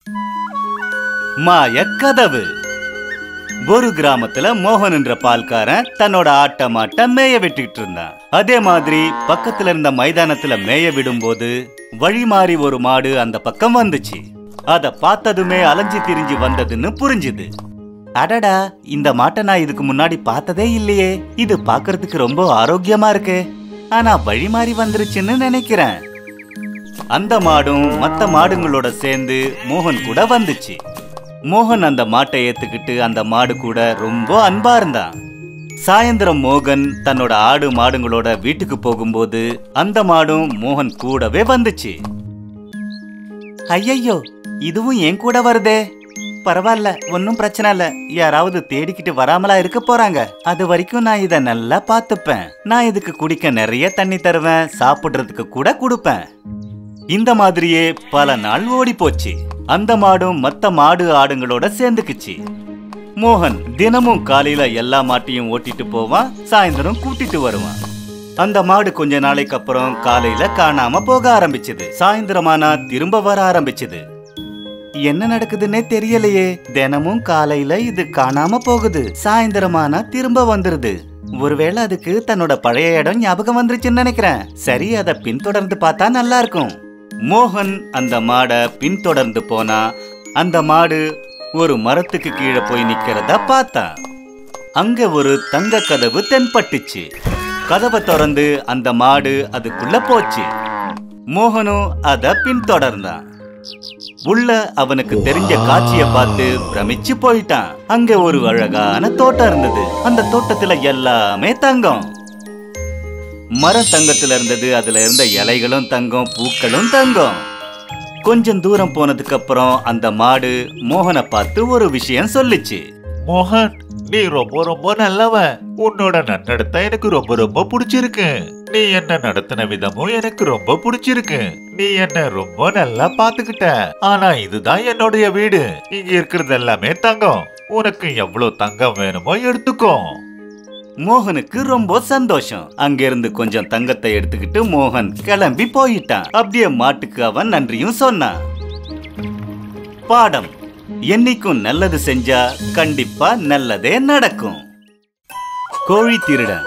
மாய கதவு ஒரு கிராமத்துல மோகன் என்ற பால்காரன் தன்னோட ஆட்ட மாட்ட மேய விட்டுக்கிட்டு இருந்தான் அதே மாதிரி பக்கத்துல இருந்த மைதானத்துல மேய விடும்போது வழி மாறி ஒரு மாடு அந்த பக்கம் வந்துச்சு அத பார்த்ததுமே அலைஞ்சு திரிஞ்சு வந்ததுன்னு புரிஞ்சுது அடடா இந்த மாட்டை நான் இதுக்கு முன்னாடி பார்த்ததே இல்லையே இது பார்க்கிறதுக்கு ரொம்ப ஆரோக்கியமா இருக்கு ஆனா வழி மாறி வந்துருச்சுன்னு நினைக்கிறேன் அந்த மாடும் மத்த மாடுங்களோட சேர்ந்து மோகன் கூட வந்துச்சு மோகன் அந்த மாட்டை ஏத்துக்கிட்டு அந்த மாடு கூட ரொம்ப அன்பா இருந்தான் சாயந்தரம் மோகன் தன்னோட ஆடு மாடுங்களோட வீட்டுக்கு போகும்போது அந்த மாடும் மோகன் கூடவே வந்துச்சு ஐயையோ இதுவும் என் கூட வருதே பரவாயில்ல ஒன்னும் பிரச்சனை இல்ல யாராவது தேடிக்கிட்டு வராமலா இருக்க போறாங்க அது வரைக்கும் நான் இத நல்லா பாத்துப்பேன் நான் இதுக்கு குடிக்க நிறைய தண்ணி தருவேன் சாப்பிடுறதுக்கு கூட கொடுப்பேன் இந்த மாதிரியே பல நாள் ஓடி போச்சு அந்த மாடும் மத்த மாடு ஆடுங்களோட சேர்ந்துக்குச்சு மோகன் தினமும் காலையில எல்லா மாட்டையும் ஓட்டிட்டு போவான் சாயந்தரம் கூட்டிட்டு வருவான் அந்த மாடு கொஞ்ச நாளைக்கு அப்புறம் காலையில காணாம போக ஆரம்பிச்சது சாயந்தரமானா திரும்ப வர ஆரம்பிச்சது என்ன நடக்குதுன்னே தெரியலையே தினமும் காலையில இது காணாம போகுது சாயந்தரமானா திரும்ப வந்துருது ஒருவேளை அதுக்கு தன்னோட பழைய இடம் ஞாபகம் வந்துருச்சுன்னு நினைக்கிறேன் சரி அதை பின்தொடர்ந்து பார்த்தா நல்லா இருக்கும் மோகன் அந்த மாடை பின்தொடர்ந்து போனா அந்த மாடு ஒரு மரத்துக்கு கீழே போய் நிக்கிறத பார்த்தான் அங்க ஒரு தங்க கதவு தென்பட்டுச்சு கதவை திறந்து அந்த மாடு அதுக்குள்ள போச்சு மோகனும் அத பின்தொடர்ந்தான் உள்ள அவனுக்கு தெரிஞ்ச காட்சிய பார்த்து பிரமிச்சு போயிட்டான் அங்க ஒரு அழகான தோட்டம் இருந்தது அந்த தோட்டத்துல எல்லாமே தங்கம் மரம் தங்கத்துல இருந்தது அதுல இருந்த இலைகளும் தங்கம் பூக்களும் தங்கம் கொஞ்சம் தூரம் போனதுக்கு அப்புறம் அந்த மாடு மோகனை பார்த்து ஒரு விஷயம் சொல்லுச்சு மோகன் நீ ரொம்ப ரொம்ப நல்லவன் உன்னோட நன்னடத்தை எனக்கு ரொம்ப ரொம்ப பிடிச்சிருக்கு நீ என்ன நடத்தின விதமும் எனக்கு ரொம்ப பிடிச்சிருக்கு நீ என்ன ரொம்ப நல்லா பாத்துக்கிட்ட ஆனா இதுதான் என்னுடைய வீடு இங்க இருக்கிறது எல்லாமே தங்கம் உனக்கு எவ்வளவு தங்கம் வேணுமோ எடுத்துக்கோ மோகனுக்கு ரொம்ப சந்தோஷம் அங்கிருந்து கொஞ்சம் தங்கத்தை எடுத்துக்கிட்டு மோகன் கிளம்பி போயிட்டான் அப்படியே மாட்டுக்கு அவன் நன்றியும் சொன்னான் பாடம் என்னைக்கும் நல்லது செஞ்சா கண்டிப்பா நல்லதே நடக்கும் கோழி திருடன்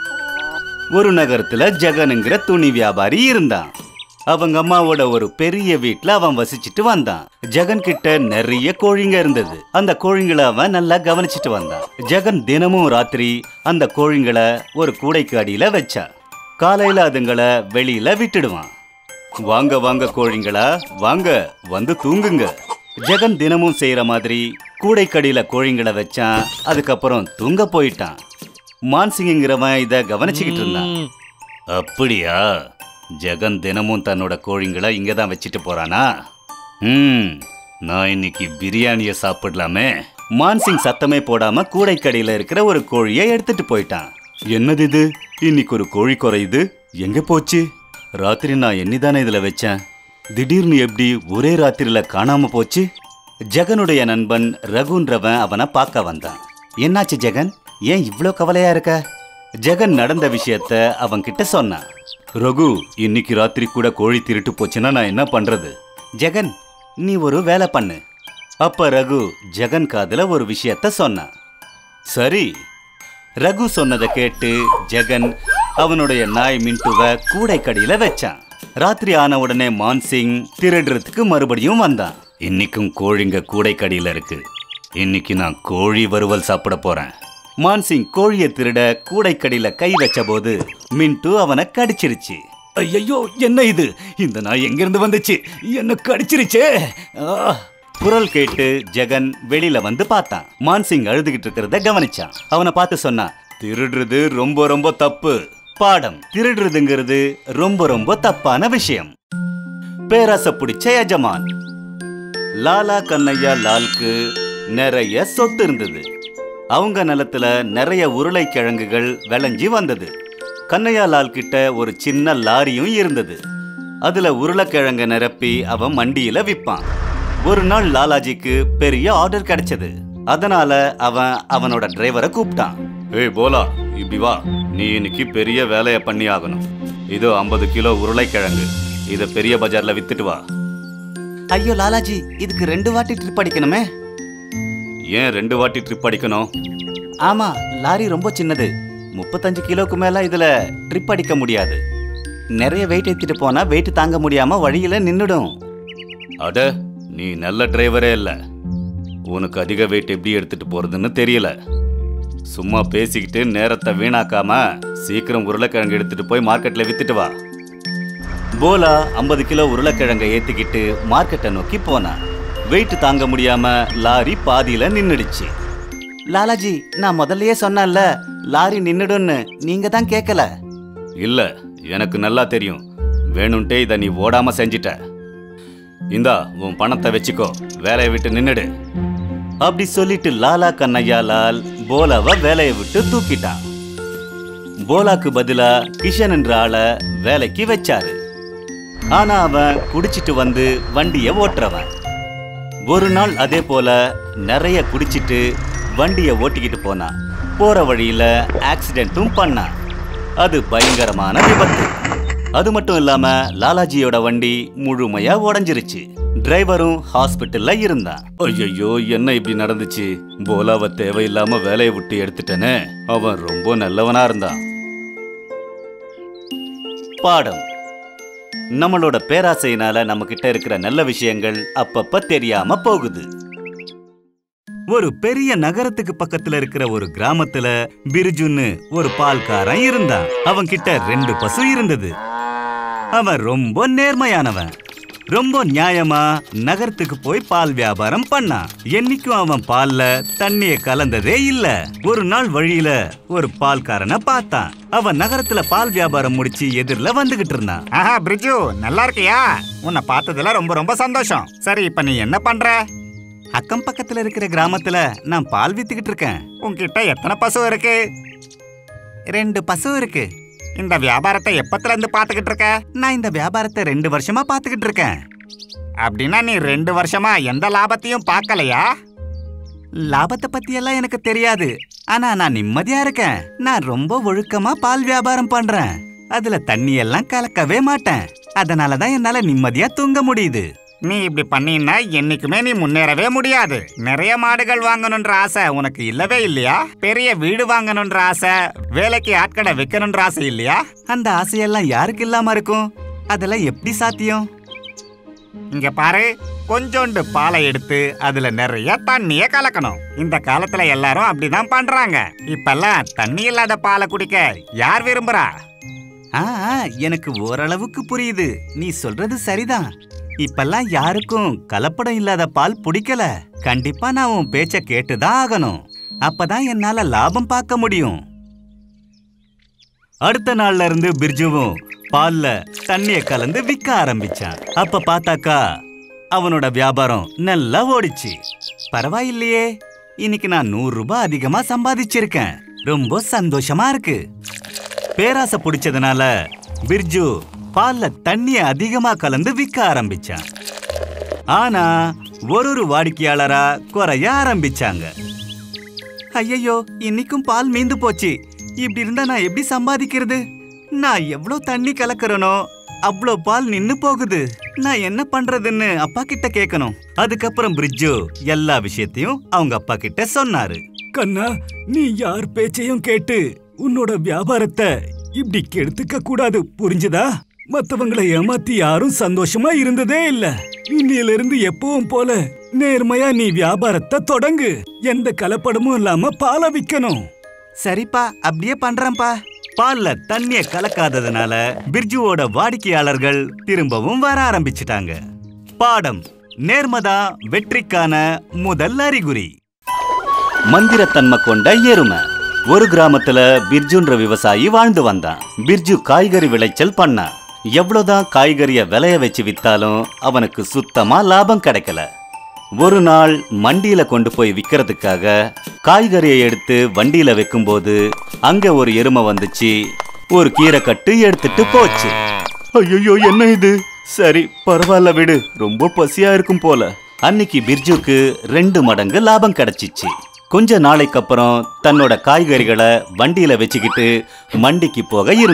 ஒரு நகரத்துல ஜெகனுங்கிற துணி வியாபாரி இருந்தான் அவங்க அம்மாவோட ஒரு பெரிய வீட்ல அவன் வசிச்சுட்டு வந்தான் ஜெகன் கிட்ட நிறைய கோழிங்க இருந்தது அந்த கோழிங்களை அவன் நல்லா கவனிச்சிட்டு வந்தான் ஜெகன் தினமும் ராத்திரி அந்த கோழிங்களை ஒரு கூடைக்கு அடியில வச்சான் காலையில அதுங்களை வெளியில விட்டுடுவான் வாங்க வாங்க கோழிங்களா வாங்க வந்து தூங்குங்க ஜெகன் தினமும் செய்யற மாதிரி கூடைக்கடியில கோழிங்களை வச்சான் அதுக்கப்புறம் தூங்க போயிட்டான் மான்சிங்கிறவன் இத கவனிச்சுக்கிட்டு இருந்தான் அப்படியா ஜெகன் தினமும் தன்னோட கோழிங்களை இங்க தான் வச்சுட்டு போறானா ம் நான் இன்னைக்கு பிரியாணிய சாப்பிடலாமே மான்சிங் சத்தமே போடாம கூடைக்கடியில இருக்கிற ஒரு கோழியை எடுத்துட்டு போயிட்டான் என்னது இது இன்னைக்கு ஒரு கோழி குறையுது எங்க போச்சு ராத்திரி நான் எண்ணிதானே இதுல வச்சேன் திடீர்னு எப்படி ஒரே ராத்திரியில காணாம போச்சு ஜெகனுடைய நண்பன் ரகுன்றவன் அவனை பார்க்க வந்தான் என்னாச்சு ஜெகன் ஏன் இவ்ளோ கவலையா இருக்க ஜெகன் நடந்த விஷயத்த அவன் கிட்ட சொன்னான் ரகு இன்னைக்கு ராத்திரி கூட கோழி திருட்டு போச்சுன்னா நான் என்ன பண்றது ஜெகன் நீ ஒரு வேலை பண்ணு அப்ப ரகு ஜெகன் காதுல ஒரு விஷயத்த சொன்னான் சரி ரகு சொன்னதை கேட்டு ஜெகன் அவனுடைய நாய் மின்ட்டுவ கூடைக்கடியில வச்சான் ராத்திரி ஆன உடனே மான்சிங் திருடுறதுக்கு மறுபடியும் வந்தான் இன்னைக்கும் கோழிங்க கூடைக்கடியில இருக்கு இன்னைக்கு நான் கோழி வறுவல் சாப்பிட போறேன் மான்சிங் கோழியை திருட கூடைக்கடியில கை வச்ச போது மின்ட்டு அவனை கடிச்சிருச்சு ஐயோ என்ன இது இந்த நாய் எங்கிருந்து வந்துச்சு என்ன கடிச்சிருச்சே ஆ! குரல் கேட்டு ஜெகன் வெளியில வந்து பார்த்தான் மான்சிங் அழுதுகிட்டு இருக்கிறத கவனிச்சான் அவனை பார்த்து சொன்னான் திருடுறது ரொம்ப ரொம்ப தப்பு பாடம் திருடுறதுங்கிறது ரொம்ப ரொம்ப தப்பான விஷயம் பேராசை பிடிச்ச எஜமான் லாலா கண்ணையா லால்க்கு நிறைய சொத்து இருந்தது அவங்க நிலத்துல நிறைய உருளைக்கிழங்குகள் விளைஞ்சி வந்தது கண்ணையா லால் கிட்ட ஒரு சின்ன லாரியும் இருந்தது அதுல உருளைக்கிழங்க நிரப்பி அவன் மண்டியில விற்பான் ஒரு நாள் லாலாஜிக்கு பெரிய ஆர்டர் கிடைச்சது அதனால அவன் அவனோட டிரைவரை கூப்பிட்டான் ஏய் போலா இப்படி வா நீ இன்னைக்கு பெரிய வேலைய பண்ணி ஆகணும் இதோ ஐம்பது கிலோ உருளைக்கிழங்கு இத பெரிய பஜார்ல வித்துட்டு வா ஐயோ லாலாஜி இதுக்கு ரெண்டு வாட்டி ட்ரிப் அடிக்கணுமே ஏன் ரெண்டு வாட்டி ட்ரிப் அடிக்கணும் ஆமா லாரி ரொம்ப சின்னது முப்பத்தஞ்சு கிலோக்கு மேல இதுல ட்ரிப் அடிக்க முடியாது நிறைய வெயிட் ஏத்திட்டு போனா வெயிட் தாங்க முடியாம வழியில நின்னுடும் அட நீ நல்ல டிரைவரே இல்ல உனக்கு அதிக வெயிட் எப்படி எடுத்துட்டு போறதுன்னு தெரியல சும்மா பேசிக்கிட்டு நேரத்தை வீணாக்காம சீக்கிரம் உருளைக்கிழங்கு எடுத்துட்டு போய் மார்க்கெட்ல வித்துட்டு வா போலா ஐம்பது கிலோ உருளைக்கிழங்கை ஏத்திக்கிட்டு மார்க்கெட்டை நோக்கி போனான் வெயிட் தாங்க முடியாம லாரி பாதியில நின்னுடுச்சு லாலாஜி நான் முதல்லயே சொன்னேன்ல லாரி நின்னுடும்னு நீங்க தான் கேட்கல இல்ல எனக்கு நல்லா தெரியும் வேணும்ட்டே இதை நீ ஓடாம செஞ்சிட்ட இந்தா உன் பணத்தை வச்சுக்கோ வேலையை விட்டு நின்னுடு அப்படி சொல்லிட்டு லாலா கண்ணையா லால் போலாவை வேலையை விட்டு தூக்கிட்டான் போலாக்கு பதிலா கிஷன் என்ற ஆளை வேலைக்கு வச்சாரு ஆனா அவன் குடிச்சிட்டு வந்து வண்டிய ஓட்டுறவன் ஒரு நாள் அதே போல நிறைய குடிச்சிட்டு வண்டிய ஓட்டிக்கிட்டு போனான் போற வழியில ஆக்சிடென்ட்டும் பண்ணான் அது பயங்கரமான விபத்து அது மட்டும் இல்லாம லாலாஜியோட வண்டி முழுமையா உடைஞ்சிருச்சு டிரைவரும் ஹாஸ்பிட்டல்ல இருந்தான் ஐயோ என்ன இப்படி நடந்துச்சு போலாவை தேவையில்லாம வேலையை விட்டு எடுத்துட்டேனே அவன் ரொம்ப நல்லவனா இருந்தான் பாடம் நம்மளோட பேராசையினால நம்ம கிட்ட இருக்கிற நல்ல விஷயங்கள் அப்பப்ப தெரியாம போகுது ஒரு பெரிய நகரத்துக்கு பக்கத்துல இருக்கிற ஒரு கிராமத்துல பிரிஜுன்னு ஒரு பால்காரன் இருந்தான் அவன் கிட்ட ரெண்டு பசு இருந்தது அவன் ரொம்ப நேர்மையானவன் ரொம்ப நியாயமா நகரத்துக்கு போய் பால் வியாபாரம் பண்ணான் என்னைக்கும் அவன் பால்ல தண்ணிய கலந்ததே இல்ல ஒரு நாள் வழியில ஒரு பால்காரனை பார்த்தான் அவன் நகரத்துல பால் வியாபாரம் முடிச்சு எதிரில வந்துகிட்டு இருந்தான் ஆஹா பிரிட்ஜு நல்லா இருக்கியா உன்னை பார்த்ததுல ரொம்ப ரொம்ப சந்தோஷம் சரி இப்ப நீ என்ன பண்ற அக்கம் பக்கத்துல இருக்கிற கிராமத்துல நான் பால் வித்துக்கிட்டு இருக்கேன் உன்கிட்ட எத்தனை பசு இருக்கு ரெண்டு பசு இருக்கு இந்த வியாபாரத்தை எப்பத்துல இருந்து பாத்துக்கிட்டு இருக்க நான் இந்த வியாபாரத்தை ரெண்டு வருஷமா பாத்துக்கிட்டு இருக்கேன் அப்படின்னா நீ ரெண்டு வருஷமா எந்த லாபத்தையும் பார்க்கலையா லாபத்தை பத்தி எல்லாம் எனக்கு தெரியாது ஆனா நான் நிம்மதியா இருக்கேன் நான் ரொம்ப ஒழுக்கமா பால் வியாபாரம் பண்றேன் அதுல தண்ணி எல்லாம் கலக்கவே மாட்டேன் அதனாலதான் என்னால நிம்மதியா தூங்க முடியுது நீ இப்படி பண்ணினா என்னைக்குமே நீ முன்னேறவே முடியாது நிறைய மாடுகள் வாங்கணுன்ற ஆசை உனக்கு இல்லவே இல்லையா பெரிய வீடு வாங்கணுன்ற ஆசை வேலைக்கு ஆட்களை வைக்கணுன்ற ஆசை இல்லையா அந்த ஆசையெல்லாம் யாருக்கு இல்லாம இருக்கும் அதெல்லாம் எப்படி சாத்தியம் இங்க பாரு கொஞ்சோண்டு பாலை எடுத்து அதுல நிறைய தண்ணிய கலக்கணும் இந்த காலத்துல எல்லாரும் அப்படிதான் பண்றாங்க இப்பெல்லாம் தண்ணி இல்லாத பாலை குடிக்க யார் விரும்புறா ஆ ஆ, எனக்கு ஓரளவுக்கு புரியுது நீ சொல்றது சரிதான் இப்பெல்லாம் யாருக்கும் கலப்படம் இல்லாத பால் பிடிக்கல கண்டிப்பா நான் உன் பேச்ச கேட்டுதான் ஆகணும் அப்பதான் என்னால லாபம் பார்க்க முடியும் அடுத்த நாள்ல இருந்து பிர்ஜுவும் பால்ல தண்ணிய கலந்து விற்க ஆரம்பிச்சான் அப்ப பார்த்தாக்கா அவனோட வியாபாரம் நல்லா ஓடிச்சு பரவாயில்லையே இன்னைக்கு நான் நூறு ரூபாய் அதிகமா சம்பாதிச்சிருக்கேன் ரொம்ப சந்தோஷமா இருக்கு பேராசை பிடிச்சதுனால பிர்ஜு பால்ல தண்ணிய அதிகமா கலந்து விற்க ஆரம்பிச்சான் ஆனா ஒரு ஒரு வாடிக்கையாளரா குறைய ஆரம்பிச்சாங்க ஐயையோ இன்னைக்கும் பால் மீந்து போச்சு இப்படி இருந்தா நான் எப்படி சம்பாதிக்கிறது நான் எவ்வளோ தண்ணி கலக்கறனோ அவ்வளோ பால் நின்னு போகுது நான் என்ன பண்றதுன்னு அப்பா கிட்ட கேட்கணும் அதுக்கப்புறம் பிரிட்ஜு எல்லா விஷயத்தையும் அவங்க அப்பா கிட்ட சொன்னாரு கண்ணா நீ யார் பேச்சையும் கேட்டு உன்னோட வியாபாரத்தை இப்படி கெடுத்துக்க கூடாது புரிஞ்சுதா மத்தவங்களை ஏமாத்தி யாரும் சந்தோஷமா இருந்ததே இல்ல இன்னையில இருந்து எப்பவும் போல நேர்மையா நீ வியாபாரத்தை தொடங்கு எந்த கலப்படமும் இல்லாம பாலை விக்கணும் சரிப்பா அப்படியே பண்றேன்ப்பா பால்ல தண்ணிய கலக்காததுனால பிர்ஜுவோட வாடிக்கையாளர்கள் திரும்பவும் வர ஆரம்பிச்சிட்டாங்க பாடம் நேர்மதா வெற்றிக்கான முதல் அறிகுறி மந்திரத்தன்மை கொண்ட எருமை ஒரு கிராமத்துல பிர்ஜுன்ற விவசாயி வாழ்ந்து வந்தான் பிர்ஜு காய்கறி விளைச்சல் பண்ணான் எவ்வளவுதான் காய்கறிய விளைய வச்சு வித்தாலும் அவனுக்கு சுத்தமா லாபம் கிடைக்கல ஒரு நாள் மண்டியில கொண்டு போய் விக்கிறதுக்காக காய்கறியை எடுத்து வண்டியில வைக்கும்போது அங்க ஒரு எருமை வந்துச்சு ஒரு கீரை கட்டு எடுத்துட்டு போச்சு ஐயோ என்ன இது சரி பரவாயில்ல விடு ரொம்ப பசியா இருக்கும் போல அன்னைக்கு பிர்ஜுக்கு ரெண்டு மடங்கு லாபம் கிடைச்சிச்சு கொஞ்ச நாளைக்கு அப்புறம் தன்னோட காய்கறிகளை வண்டியில வச்சுக்கிட்டு மண்டிக்கு போக இருந்தான்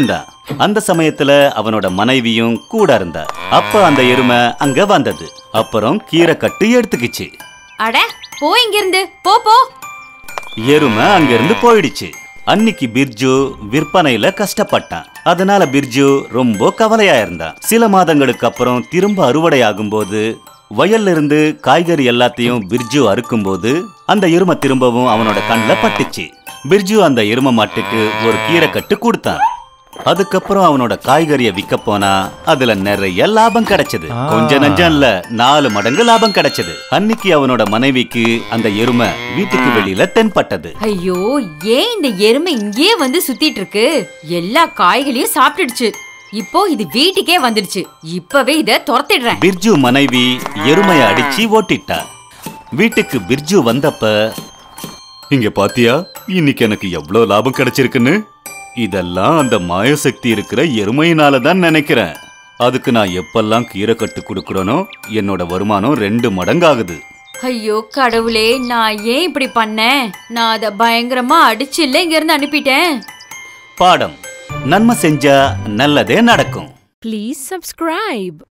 அந்த சமயத்துல அவனோட மனைவியும் கூட இருந்தா அப்ப அந்த எருமை அங்க வந்தது அப்புறம் கீரை கட்டு எடுத்துக்கிச்சு அட போ இங்கிருந்து போ போ எருமை அங்கிருந்து போயிடுச்சு அன்னிக்கு பிர்ஜு விற்பனையில கஷ்டப்பட்டான் அதனால பிர்ஜு ரொம்ப கவலையா இருந்தான் சில மாதங்களுக்கு அப்புறம் திரும்ப அறுவடை ஆகும்போது வயல்ல இருந்து காய்கறி எல்லாத்தையும் பிர்ஜு அறுக்கும்போது அந்த எருமை திரும்பவும் அவனோட கண்ணுல பட்டுச்சு பிர்ஜு அந்த எருமை மாட்டுக்கு ஒரு கீரை கட்டு கொடுத்தான் அதுக்கப்புறம் அவனோட காய்கறிய விற்க போனா அதுல நிறைய லாபம் கிடைச்சது கொஞ்ச நஞ்சம் இல்ல நாலு மடங்கு லாபம் கிடைச்சது அன்னிக்கு அவனோட மனைவிக்கு அந்த எருமை வீட்டுக்கு வெளியில தென்பட்டது ஐயோ ஏன் இந்த எருமை இங்கேயே வந்து சுத்திட்டு இருக்கு எல்லா காய்களையும் சாப்பிட்டுடுச்சு இப்போ இது வீட்டுக்கே வந்துடுச்சு இப்பவே இத துரத்திடுறேன் பிர்ஜு மனைவி எருமைய அடிச்சு ஓட்டிட்டா வீட்டுக்கு பிர்ஜு வந்தப்ப இங்க பாத்தியா இன்னைக்கு எனக்கு எவ்வளவு லாபம் கிடைச்சிருக்குன்னு இதெல்லாம் அந்த மாயசக்தி இருக்கிற எருமையினால தான் நினைக்கிறேன் அதுக்கு நான் எப்பெல்லாம் கீரை கட்டு கொடுக்கறனோ என்னோட வருமானம் ரெண்டு மடங்காகுது ஐயோ கடவுளே நான் ஏன் இப்படி பண்ணேன் நான் அத பயங்கரமா அடிச்சு இல்ல இங்க இருந்து அனுப்பிட்டேன் பாடம் நன்மை செஞ்சா நல்லதே நடக்கும் Please subscribe.